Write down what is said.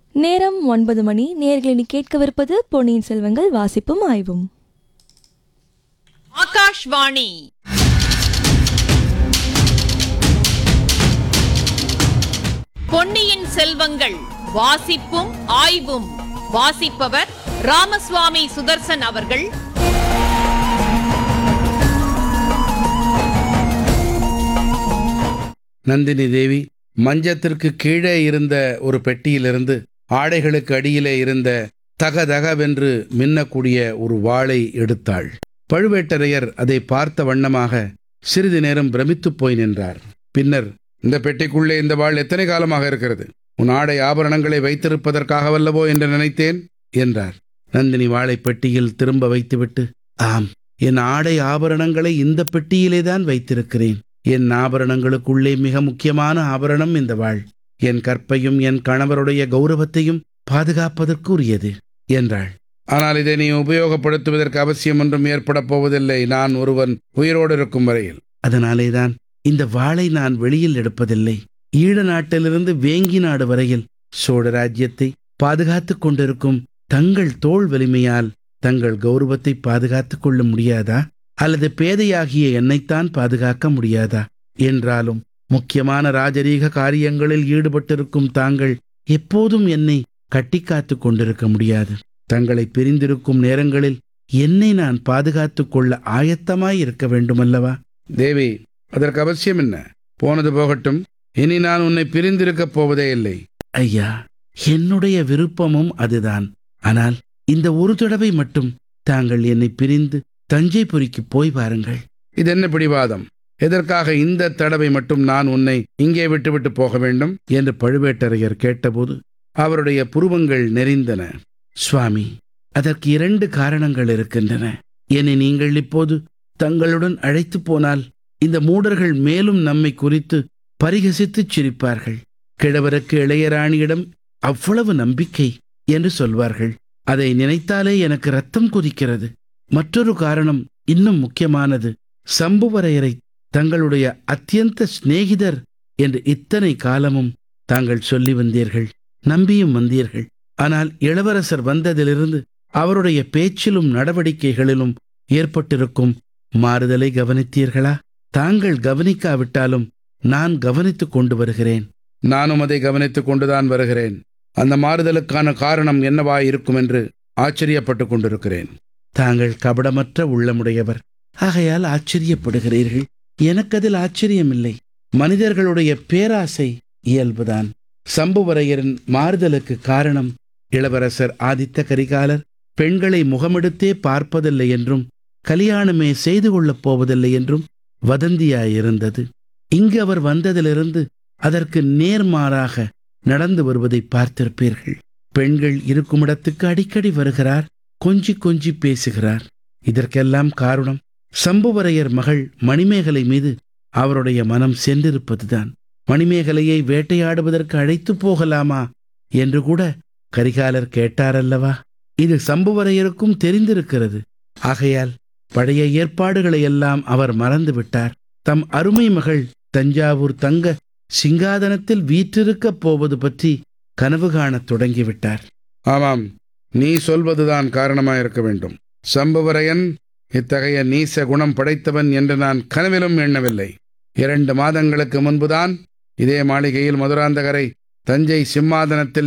நேரம் ஒன்பது மணி நேர்களை கேட்கவிருப்பது பொன்னியின் செல்வங்கள் வாசிப்பும் ஆய்வும் ஆகாஷ்வாணி பொன்னியின் செல்வங்கள் வாசிப்பும் ஆய்வும் வாசிப்பவர் ராமசுவாமி சுதர்சன் அவர்கள் நந்தினி தேவி மஞ்சத்திற்கு கீழே இருந்த ஒரு பெட்டியிலிருந்து ஆடைகளுக்கு அடியிலே இருந்த தகதகவென்று மின்னக்கூடிய ஒரு வாளை எடுத்தாள் பழுவேட்டரையர் அதை பார்த்த வண்ணமாக சிறிது நேரம் பிரமித்துப் போய் நின்றார் பின்னர் இந்த பெட்டிக்குள்ளே இந்த வாள் எத்தனை காலமாக இருக்கிறது உன் ஆடை ஆபரணங்களை வைத்திருப்பதற்காகவல்லவோ என்று நினைத்தேன் என்றார் நந்தினி வாளை பெட்டியில் திரும்ப வைத்துவிட்டு ஆம் என் ஆடை ஆபரணங்களை இந்த பெட்டியிலேதான் வைத்திருக்கிறேன் என் ஆபரணங்களுக்குள்ளே மிக முக்கியமான ஆபரணம் இந்த வாள் என் கற்பையும் என் கணவருடைய கௌரவத்தையும் பாதுகாப்பதற்கு உரியது என்றாள் ஆனால் இதை நீ உபயோகப்படுத்துவதற்கு அவசியம் ஒன்றும் ஏற்படப் போவதில்லை நான் ஒருவன் உயிரோடு இருக்கும் வரையில் அதனாலேதான் இந்த வாளை நான் வெளியில் எடுப்பதில்லை ஈழ நாட்டிலிருந்து வேங்கி நாடு வரையில் சோழ ராஜ்யத்தை பாதுகாத்துக் கொண்டிருக்கும் தங்கள் தோள் வலிமையால் தங்கள் கௌரவத்தை பாதுகாத்துக் கொள்ள முடியாதா அல்லது பேதையாகிய என்னைத்தான் பாதுகாக்க முடியாதா என்றாலும் முக்கியமான ராஜரீக காரியங்களில் ஈடுபட்டிருக்கும் தாங்கள் எப்போதும் என்னை கட்டிக்காத்துக் கொண்டிருக்க முடியாது தங்களை பிரிந்திருக்கும் நேரங்களில் என்னை நான் பாதுகாத்துக் கொள்ள ஆயத்தமாய் இருக்க வேண்டுமல்லவா தேவி அதற்கு அவசியம் என்ன போனது போகட்டும் இனி நான் உன்னை பிரிந்திருக்கப் போவதே இல்லை ஐயா என்னுடைய விருப்பமும் அதுதான் ஆனால் இந்த ஒரு தடவை மட்டும் தாங்கள் என்னை பிரிந்து தஞ்சைபுரிக்கு போய் பாருங்கள் இது என்ன பிடிவாதம் எதற்காக இந்த தடவை மட்டும் நான் உன்னை இங்கே விட்டுவிட்டு போக வேண்டும் என்று பழுவேட்டரையர் கேட்டபோது அவருடைய புருவங்கள் நெறிந்தன சுவாமி அதற்கு இரண்டு காரணங்கள் இருக்கின்றன என்னை நீங்கள் இப்போது தங்களுடன் அழைத்து போனால் இந்த மூடர்கள் மேலும் நம்மை குறித்து பரிகசித்துச் சிரிப்பார்கள் கிழவருக்கு இளையராணியிடம் அவ்வளவு நம்பிக்கை என்று சொல்வார்கள் அதை நினைத்தாலே எனக்கு ரத்தம் கொதிக்கிறது மற்றொரு காரணம் இன்னும் முக்கியமானது சம்புவரையரை தங்களுடைய அத்தியந்த சிநேகிதர் என்று இத்தனை காலமும் தாங்கள் சொல்லி வந்தீர்கள் நம்பியும் வந்தீர்கள் ஆனால் இளவரசர் வந்ததிலிருந்து அவருடைய பேச்சிலும் நடவடிக்கைகளிலும் ஏற்பட்டிருக்கும் மாறுதலை கவனித்தீர்களா தாங்கள் கவனிக்காவிட்டாலும் நான் கவனித்துக் கொண்டு வருகிறேன் நானும் அதை கவனித்துக் கொண்டுதான் வருகிறேன் அந்த மாறுதலுக்கான காரணம் என்னவாய் இருக்கும் என்று ஆச்சரியப்பட்டுக் கொண்டிருக்கிறேன் தாங்கள் கபடமற்ற உள்ளமுடையவர் ஆகையால் ஆச்சரியப்படுகிறீர்கள் எனக்கு அதில் ஆச்சரியமில்லை மனிதர்களுடைய பேராசை இயல்புதான் சம்புவரையரின் மாறுதலுக்கு காரணம் இளவரசர் ஆதித்த கரிகாலர் பெண்களை முகமெடுத்தே பார்ப்பதில்லை என்றும் கல்யாணமே செய்து கொள்ளப் போவதில்லை என்றும் வதந்தியாயிருந்தது இங்கு அவர் வந்ததிலிருந்து அதற்கு நேர்மாறாக நடந்து வருவதை பார்த்திருப்பீர்கள் பெண்கள் இருக்குமிடத்துக்கு அடிக்கடி வருகிறார் கொஞ்சி கொஞ்சி பேசுகிறார் இதற்கெல்லாம் காரணம் சம்புவரையர் மகள் மணிமேகலை மீது அவருடைய மனம் சென்றிருப்பதுதான் மணிமேகலையை வேட்டையாடுவதற்கு அழைத்து போகலாமா என்று கூட கரிகாலர் கேட்டாரல்லவா இது சம்புவரையருக்கும் தெரிந்திருக்கிறது ஆகையால் பழைய ஏற்பாடுகளை எல்லாம் அவர் மறந்து விட்டார் தம் அருமை மகள் தஞ்சாவூர் தங்க சிங்காதனத்தில் வீற்றிருக்கப் போவது பற்றி கனவு காணத் தொடங்கிவிட்டார் ஆமாம் நீ சொல்வதுதான் காரணமாயிருக்க வேண்டும் சம்புவரையன் இத்தகைய நீச குணம் படைத்தவன் என்று நான் கனவிலும் எண்ணவில்லை இரண்டு மாதங்களுக்கு முன்புதான் இதே மாளிகையில் மதுராந்தகரை தஞ்சை சிம்மாதனத்தில்